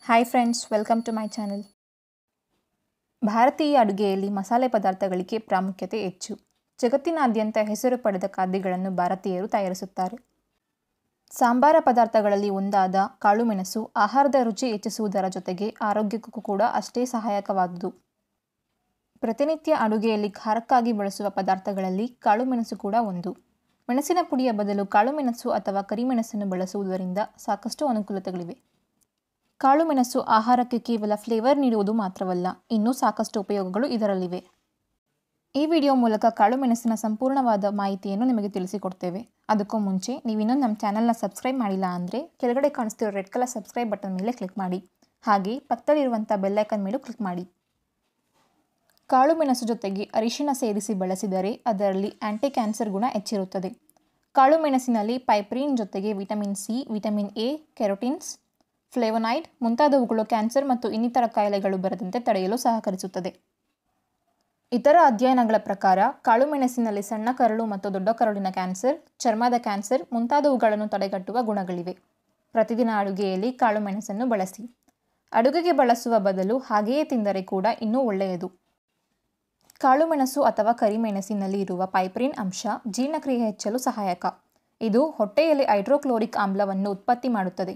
hi friends welcome to my channel ಭಾರತೀಯ ಅಡುಗೆಯಲ್ಲಿ ಮಸಾಲೆ ಪದಾರ್ಥಗಳಿಗೆ ಪ್ರಾಮುಖ್ಯತೆ ಹೆಚ್ಚು ಜಗತ್ತಿನಾದ್ಯಂತ ಹೆಸರು ಪಡೆದ ಖಾದ್ಯಗಳನ್ನು ಭಾರತೀಯರು ತಯಾರಿಸುತ್ತಾರೆ ಸಾಂಬಾರ ಪದಾರ್ಥಗಳಲ್ಲಿ ಒಂದಾದ ಕಾಳುಮೆಣಸು ಆಹಾರದ ರುಚಿ ಹೆಚ್ಚಿಸುವುದರ ಜೊತೆಗೆ ಆರೋಗ್ಯಕ್ಕೂ ಕೂಡ ಅಷ್ಟೇ ಸಹಾಯಕವಾದುದು ಪ್ರತಿನಿತ್ಯ ಅಡುಗೆಯಲ್ಲಿ ಖಾರಕ್ಕಾಗಿ ಬಳಸುವ ಪದಾರ್ಥಗಳಲ್ಲಿ ಕಾಳುಮೆಣಸು ಕೂಡ ಒಂದು ಮೆಣಸಿನ ಪುಡಿಯ ಬದಲು ಕಾಳುಮೆಣಸು ಅಥವಾ ಕರಿಮೆಣಸನ್ನು ಬಳಸುವುದರಿಂದ ಸಾಕಷ್ಟು ಅನುಕೂಲತೆಗಳಿವೆ ಕಾಳುಮೆಣಸು ಆಹಾರಕ್ಕೆ ಕೇವಲ ಫ್ಲೇವರ್ ನೀಡುವುದು ಮಾತ್ರವಲ್ಲ ಇನ್ನೂ ಸಾಕಷ್ಟು ಉಪಯೋಗಗಳು ಇದರಲ್ಲಿವೆ ಈ ವಿಡಿಯೋ ಮೂಲಕ ಕಾಳುಮೆಣಸಿನ ಸಂಪೂರ್ಣವಾದ ಮಾಹಿತಿಯನ್ನು ನಿಮಗೆ ತಿಳಿಸಿಕೊಡ್ತೇವೆ ಅದಕ್ಕೂ ಮುಂಚೆ ನೀವಿನ್ನೂ ನಮ್ಮ ಚಾನಲ್ನ ಸಬ್ಸ್ಕ್ರೈಬ್ ಮಾಡಿಲ್ಲ ಅಂದರೆ ಕೆಳಗಡೆ ಕಾಣಿಸ್ತಿರೋ ರೆಡ್ ಕಲರ್ ಸಬ್ಸ್ಕ್ರೈಬ್ ಬಟನ್ ಮೇಲೆ ಕ್ಲಿಕ್ ಮಾಡಿ ಹಾಗೆ ಪಕ್ಕದಲ್ಲಿರುವಂಥ ಬೆಲ್ಲೈಕನ್ ಮೇಲೂ ಕ್ಲಿಕ್ ಮಾಡಿ ಕಾಳುಮೆಣಸು ಜೊತೆಗೆ ಅರಿಶಿಣ ಸೇರಿಸಿ ಬಳಸಿದರೆ ಅದರಲ್ಲಿ ಆಂಟಿ ಕ್ಯಾನ್ಸರ್ ಗುಣ ಹೆಚ್ಚಿರುತ್ತದೆ ಕಾಳುಮೆಣಸಿನಲ್ಲಿ ಪೈಪ್ರಿನ್ ಜೊತೆಗೆ vitamin C vitamin A carotenes flavonoid ಮುಂತಾದವುಗಳು ಕ್ಯಾನ್ಸರ್ ಮತ್ತು ಇನ್ನಿತರ ಕಾಯಿಲೆಗಳು ಬರದಂತೆ ತಡೆಯಲು ಸಹಕರಿಸುತ್ತದೆ ಇತರ ಅಧ್ಯಯನಗಳ ಪ್ರಕಾರ ಕಾಳುಮೆಣಸಿನಲ್ಲಿ ಸಣ್ಣ ಕರಳು ಮತ್ತು ದೊಡ್ಡ ಕರಳಿನ ಕ್ಯಾನ್ಸರ್ ಚರ್ಮದ ಕ್ಯಾನ್ಸರ್ ಮುಂತಾದವುಗಳನ್ನು ತಡೆಗಟ್ಟುವ ಗುಣಗಳಿವೆ ಪ್ರತಿದಿನ ಅಡುಗೆಯಲ್ಲಿ ಕಾಳುಮೆಣಸನ್ನು ಬಳಸಿ ಅಡುಗೆಗೆ ಬಳಸುವ ಬದಲು ಹಾಗೆಯೇ ತಿಂದರೆ ಕೂಡ ಇನ್ನೂ ಒಳ್ಳೆಯದು ಕಾಳುಮೆಣಸು ಅಥವಾ ಕರಿಮೆಣಸಿನಲ್ಲಿ ಇರುವ ಪೈಪ್ರಿನ್ ಅಂಶ ಜೀರ್ಣಕ್ರಿಯೆ ಹೆಚ್ಚಲು ಸಹಾಯಕ ಇದು ಹೊಟ್ಟೆಯಲ್ಲಿ ಹೈಡ್ರೋಕ್ಲೋರಿಕ್ ಆಮ್ಲವನ್ನು ಉತ್ಪತ್ತಿ ಮಾಡುತ್ತದೆ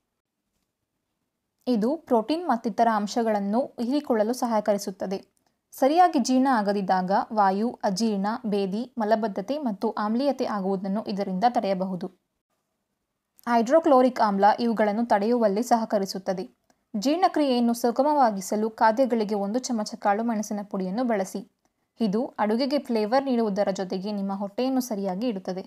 ಇದು ಪ್ರೋಟೀನ್ ಮತ್ತಿತರ ಅಂಶಗಳನ್ನು ಹೀರಿಕೊಳ್ಳಲು ಸಹಕರಿಸುತ್ತದೆ ಸರಿಯಾಗಿ ಜೀರ್ಣ ಆಗದಿದ್ದಾಗ ವಾಯು ಅಜೀರ್ಣ ಬೇದಿ ಮಲಬದ್ಧತೆ ಮತ್ತು ಆಮ್ಲೀಯತೆ ಆಗುವುದನ್ನು ಇದರಿಂದ ತಡೆಯಬಹುದು ಹೈಡ್ರೋಕ್ಲೋರಿಕ್ ಆಮ್ಲ ಇವುಗಳನ್ನು ತಡೆಯುವಲ್ಲಿ ಸಹಕರಿಸುತ್ತದೆ ಜೀರ್ಣಕ್ರಿಯೆಯನ್ನು ಸುಗಮವಾಗಿಸಲು ಖಾದ್ಯಗಳಿಗೆ ಒಂದು ಚಮಚ ಕಾಳುಮೆಣಸಿನ ಪುಡಿಯನ್ನು ಬಳಸಿ ಇದು ಅಡುಗೆಗೆ ಫ್ಲೇವರ್ ನೀಡುವುದರ ಜೊತೆಗೆ ನಿಮ್ಮ ಹೊಟ್ಟೆಯನ್ನು ಸರಿಯಾಗಿ ಇಡುತ್ತದೆ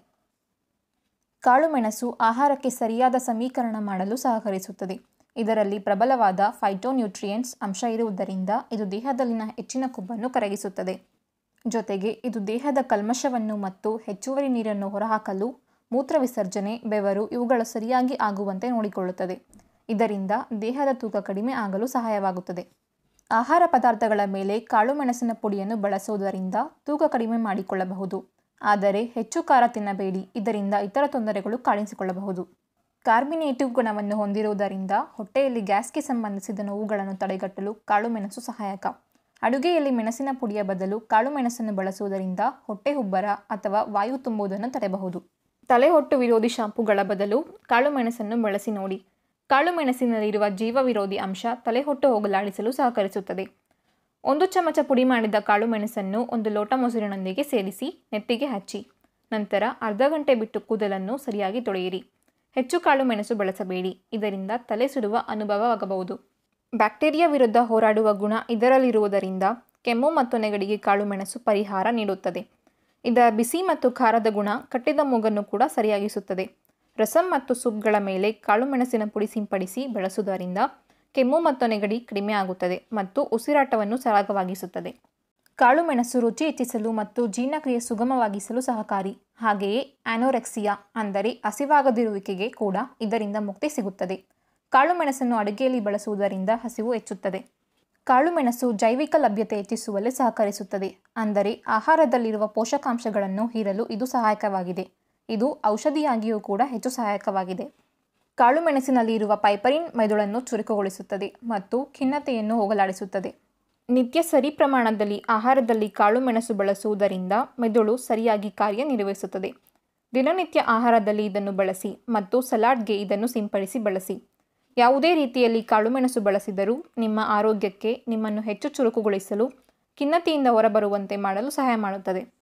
ಕಾಳುಮೆಣಸು ಆಹಾರಕ್ಕೆ ಸರಿಯಾದ ಸಮೀಕರಣ ಮಾಡಲು ಸಹಕರಿಸುತ್ತದೆ ಇದರಲ್ಲಿ ಪ್ರಬಲವಾದ ಫೈಟೋನ್ಯೂಟ್ರಿಯೆಂಟ್ಸ್ ಅಂಶ ಇರುವುದರಿಂದ ಇದು ದೇಹದಲ್ಲಿನ ಹೆಚ್ಚಿನ ಕೊಬ್ಬನ್ನು ಕರಗಿಸುತ್ತದೆ ಜೊತೆಗೆ ಇದು ದೇಹದ ಕಲ್ಮಶವನ್ನು ಮತ್ತು ಹೆಚ್ಚುವರಿ ನೀರನ್ನು ಹೊರಹಾಕಲು ಮೂತ್ರ ವಿಸರ್ಜನೆ ಬೆವರು ಇವುಗಳು ಸರಿಯಾಗಿ ಆಗುವಂತೆ ನೋಡಿಕೊಳ್ಳುತ್ತದೆ ಇದರಿಂದ ದೇಹದ ತೂಕ ಕಡಿಮೆ ಆಗಲು ಸಹಾಯವಾಗುತ್ತದೆ ಆಹಾರ ಪದಾರ್ಥಗಳ ಮೇಲೆ ಕಾಳುಮೆಣಸಿನ ಪುಡಿಯನ್ನು ಬಳಸುವುದರಿಂದ ತೂಕ ಕಡಿಮೆ ಮಾಡಿಕೊಳ್ಳಬಹುದು ಆದರೆ ಹೆಚ್ಚು ಖಾರ ತಿನ್ನಬೇಡಿ ಇದರಿಂದ ಇತರ ತೊಂದರೆಗಳು ಕಾಣಿಸಿಕೊಳ್ಳಬಹುದು ಕಾರ್ಬಿನೇಟಿವ್ ಗುಣವನ್ನು ಹೊಂದಿರುವುದರಿಂದ ಹೊಟ್ಟೆಯಲ್ಲಿ ಗ್ಯಾಸ್ಗೆ ಸಂಬಂಧಿಸಿದ ನೋವುಗಳನ್ನು ತಡೆಗಟ್ಟಲು ಕಾಳುಮೆಣಸು ಸಹಾಯಕ ಅಡುಗೆಯಲ್ಲಿ ಮೆಣಸಿನ ಪುಡಿಯ ಬದಲು ಕಾಳುಮೆಣಸನ್ನು ಬಳಸುವುದರಿಂದ ಹೊಟ್ಟೆ ಉಬ್ಬರ ಅಥವಾ ವಾಯು ತುಂಬುವುದನ್ನು ತಡೆಯಬಹುದು ತಲೆಹೊಟ್ಟು ವಿರೋಧಿ ಶಾಂಪುಗಳ ಬದಲು ಕಾಳುಮೆಣಸನ್ನು ಬಳಸಿ ನೋಡಿ ಕಾಳುಮೆಣಸಿನಲ್ಲಿರುವ ಜೀವ ವಿರೋಧಿ ಅಂಶ ತಲೆಹೊಟ್ಟು ಹೋಗಲಾಡಿಸಲು ಸಹಕರಿಸುತ್ತದೆ ಒಂದು ಚಮಚ ಪುಡಿ ಮಾಡಿದ ಕಾಳುಮೆಣಸನ್ನು ಒಂದು ಲೋಟ ಮೊಸರಿನೊಂದಿಗೆ ಸೇರಿಸಿ ನೆತ್ತಿಗೆ ಹಚ್ಚಿ ನಂತರ ಅರ್ಧ ಗಂಟೆ ಬಿಟ್ಟು ಕೂದಲನ್ನು ಸರಿಯಾಗಿ ತೊಳೆಯಿರಿ ಹೆಚ್ಚು ಕಾಳುಮೆಣಸು ಬಳಸಬೇಡಿ ಇದರಿಂದ ತಲೆ ಸುಡುವ ಅನುಭವವಾಗಬಹುದು ಬ್ಯಾಕ್ಟೀರಿಯಾ ವಿರುದ್ಧ ಹೋರಾಡುವ ಗುಣ ಇದರಲ್ಲಿರುವುದರಿಂದ ಕೆಮ್ಮು ಮತ್ತು ನೆಗಡಿಗೆ ಕಾಳುಮೆಣಸು ಪರಿಹಾರ ನೀಡುತ್ತದೆ ಇದರ ಬಿಸಿ ಮತ್ತು ಖಾರದ ಗುಣ ಕಟ್ಟಿದ ಮೂಗನ್ನು ಕೂಡ ಸರಿಯಾಗಿಸುತ್ತದೆ ರಸಂ ಮತ್ತು ಸೂಪ್ಗಳ ಮೇಲೆ ಕಾಳುಮೆಣಸಿನ ಪುಡಿ ಸಿಂಪಡಿಸಿ ಬಳಸುವುದರಿಂದ ಕೆಮ್ಮು ಮತ್ತು ನೆಗಡಿ ಕಡಿಮೆ ಆಗುತ್ತದೆ ಮತ್ತು ಉಸಿರಾಟವನ್ನು ಸರಾಗವಾಗಿಸುತ್ತದೆ ಕಾಳುಮೆಣಸು ರುಚಿ ಹೆಚ್ಚಿಸಲು ಮತ್ತು ಜೀರ್ಣಕ್ರಿಯೆ ಸುಗಮವಾಗಿಸಲು ಸಹಕಾರಿ ಹಾಗೆಯೇ ಆ್ಯನೋರೆಕ್ಸಿಯಾ ಅಂದರೆ ಹಸಿವಾಗದಿರುವಿಕೆಗೆ ಕೂಡ ಇದರಿಂದ ಮುಕ್ತಿ ಸಿಗುತ್ತದೆ ಕಾಳುಮೆಣಸನ್ನು ಅಡುಗೆಯಲ್ಲಿ ಬಳಸುವುದರಿಂದ ಹಸಿವು ಹೆಚ್ಚುತ್ತದೆ ಕಾಳುಮೆಣಸು ಜೈವಿಕ ಲಭ್ಯತೆ ಹೆಚ್ಚಿಸುವಲ್ಲಿ ಸಹಕರಿಸುತ್ತದೆ ಅಂದರೆ ಆಹಾರದಲ್ಲಿರುವ ಪೋಷಕಾಂಶಗಳನ್ನು ಹೀರಲು ಇದು ಸಹಾಯಕವಾಗಿದೆ ಇದು ಔಷಧಿಯಾಗಿಯೂ ಕೂಡ ಹೆಚ್ಚು ಸಹಾಯಕವಾಗಿದೆ ಕಾಳುಮೆಣಸಿನಲ್ಲಿ ಇರುವ ಪೈಪರಿನ್ ಮೆದುಳನ್ನು ಚುರುಕುಗೊಳಿಸುತ್ತದೆ ಮತ್ತು ಖಿನ್ನತೆಯನ್ನು ಹೋಗಲಾಡಿಸುತ್ತದೆ ನಿತ್ಯ ಸರಿ ಪ್ರಮಾಣದಲ್ಲಿ ಆಹಾರದಲ್ಲಿ ಕಾಳುಮೆಣಸು ಬಳಸುವುದರಿಂದ ಮೆದುಳು ಸರಿಯಾಗಿ ಕಾರ್ಯನಿರ್ವಹಿಸುತ್ತದೆ ದಿನನಿತ್ಯ ಆಹಾರದಲ್ಲಿ ಇದನ್ನು ಬಳಸಿ ಮತ್ತು ಸಲಾಡ್ಗೆ ಇದನ್ನು ಸಿಂಪಡಿಸಿ ಬಳಸಿ ಯಾವುದೇ ರೀತಿಯಲ್ಲಿ ಕಾಳುಮೆಣಸು ಬಳಸಿದರೂ ನಿಮ್ಮ ಆರೋಗ್ಯಕ್ಕೆ ನಿಮ್ಮನ್ನು ಹೆಚ್ಚು ಚುರುಕುಗೊಳಿಸಲು ಖಿನ್ನತೆಯಿಂದ ಹೊರಬರುವಂತೆ ಮಾಡಲು ಸಹಾಯ ಮಾಡುತ್ತದೆ